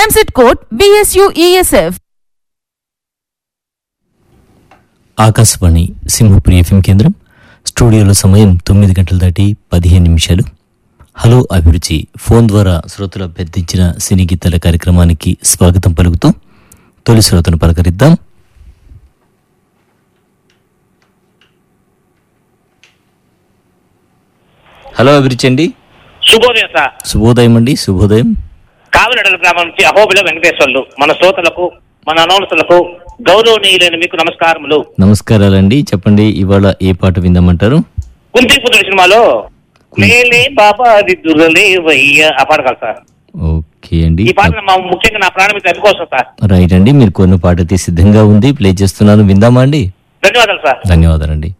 Transit code BSUESF. Akashvani Simhapuri FM కేంద్రం స్టూడియోలో సమయం తొమ్మిది గంటల దాటి పదిహేను నిమిషాలు హలో అభిరుచి ఫోన్ ద్వారా శ్రోతలు అభ్యర్థించిన సినీ గీతాల కార్యక్రమానికి స్వాగతం పలుకుతూ తొలి శ్రోతను పలకరిద్దాం హలో అభిరుచి అండి శుభోదయం సార్ శుభోదయం అండి శుభోదయం కావినడల గ్రామం నుంచి అహోబిల వెంకటేశ్వర్లు మన శ్రోతలకు మన అనౌన్సులకు గౌరవనీయులైన మీకు నమస్కారములు నమస్కారాలండి చెప్పండి ఇవాళ ఏ పాట విందామంటారు కుంతిపుత్రుడు సినిమాలో లేలే బాబా అది దురలేవయ్య ఆ పాట కాదు సార్ ఓకే అండి ఈ పాట మా ముఖ్యంగా నా ప్రాణమిత అవి కోసం సార్ రైట్ అండి మీరు కొన్ని పాట అయితే సిద్ధంగా ఉంది ప్లే చేస్తున్నాను విందామా అండి ధన్యవాదాలు సార్ ధన్యవాదాలండి